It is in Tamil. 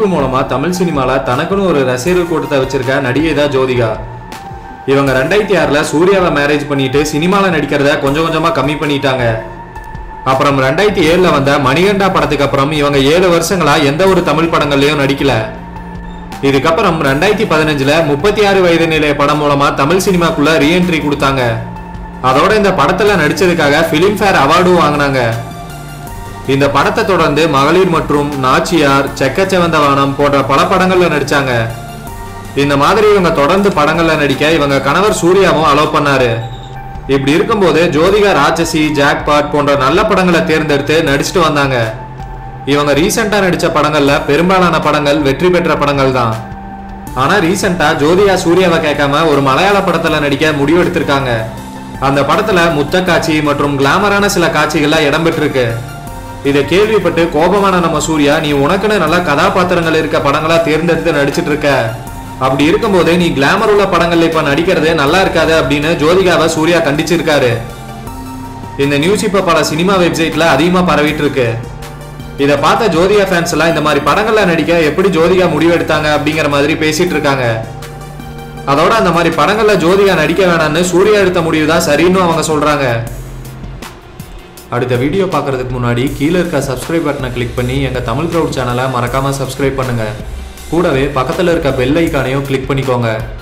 நடிப்பு மூலமா தமிழ் சினிமால தனக்குன்னு ஒரு ரசிகர்கள் கூட்டத்தை வச்சிருக்க நடிகை தான் ஜோதிகா இவங்க ரெண்டாயிரத்தி ஆறுல சூர்யாவை மேரேஜ் பண்ணிட்டு சினிமால நடிக்கிறத கொஞ்சம் கொஞ்சமா கம்மி பண்ணிட்டாங்க அப்புறம் ரெண்டாயிரத்தி ஏழுல வந்த மணிகண்டா படத்துக்கு அப்புறம் இவங்க ஏழு வருஷங்களா எந்த ஒரு தமிழ் படங்கள்லயும் நடிக்கல இதுக்கப்புறம் ரெண்டாயிரத்தி பதினஞ்சுல முப்பத்தி ஆறு வயது நிலைய படம் மூலமா தமிழ் சினிமாக்குள்ள ரீஎன்ட்ரி கொடுத்தாங்க அதோட இந்த படத்துல நடிச்சதுக்காக பிலிம்ஃபேர் அவார்டும் வாங்கினாங்க இந்த படத்தை தொடர்ந்து மகளிர் மற்றும் நாச்சியார் செக்கச்செவந்த வானம் போன்ற பல படங்கள்ல நடிச்சாங்க இந்த மாதிரி இவங்க தொடர்ந்து படங்கள்ல நடிக்க இவங்க கணவர் சூர்யாவும் அலோவ் பண்ணாரு இப்படி இருக்கும்போது ஜோதிகா ராட்சசி ஜாக்பாட் போன்ற நல்ல படங்களை தேர்ந்தெடுத்து நடிச்சுட்டு வந்தாங்க இவங்க ரீசெண்டா நடிச்ச படங்கள்ல பெரும்பாலான படங்கள் வெற்றி பெற்ற படங்கள் தான் ஆனா ரீசெண்டா ஜோதிகா சூர்யாவை கேட்காம ஒரு மலையாள படத்துல நடிக்க முடிவு எடுத்திருக்காங்க அந்த படத்துல முத்த காட்சி மற்றும் கிளாமரான சில காட்சிகள்லாம் இடம்பெற்றிருக்கு இதை கேள்விப்பட்டு கோபமான நம்ம சூர்யா நீ உனக்குன்னு நல்ல கதாபாத்திரங்கள் இருக்க படங்களா தேர்ந்தெடுத்து நடிச்சிட்டு இருக்க அப்படி இருக்கும்போது நீ கிளாமர் உள்ள படங்கள்ல இப்ப நடிக்கிறதே நல்லா இருக்காது அப்படின்னு ஜோதிகாவை சூர்யா கண்டிச்சிருக்காரு இந்த நியூஸ் இப்ப பல சினிமா வெப்சைட்ல அதிகமா பரவிட்டு இருக்கு இதை பார்த்த ஜோதிகா ஃபேன்ஸ் எல்லாம் இந்த மாதிரி படங்கள்ல நடிக்க எப்படி ஜோதிகா முடிவு எடுத்தாங்க அப்படிங்கிற மாதிரி பேசிட்டு இருக்காங்க அதோட அந்த மாதிரி படங்கள்ல ஜோதிகா நடிக்க வேணாம்னு சூர்யா எடுத்த முடிவு தான் சரின்னு அவங்க சொல்றாங்க அடுத்த வீடியோ பார்க்கறதுக்கு முன்னாடி கீழே இருக்க சப்ஸ்கிரைப் பட்டனை கிளிக் பண்ணி எங்கள் தமிழ் க்ரௌட் சேனலை மறக்காமல் சப்ஸ்கிரைப் பண்ணுங்கள் கூடவே பக்கத்தில் இருக்க பெல் ஐக்கானையும் கிளிக் பண்ணிக்கோங்க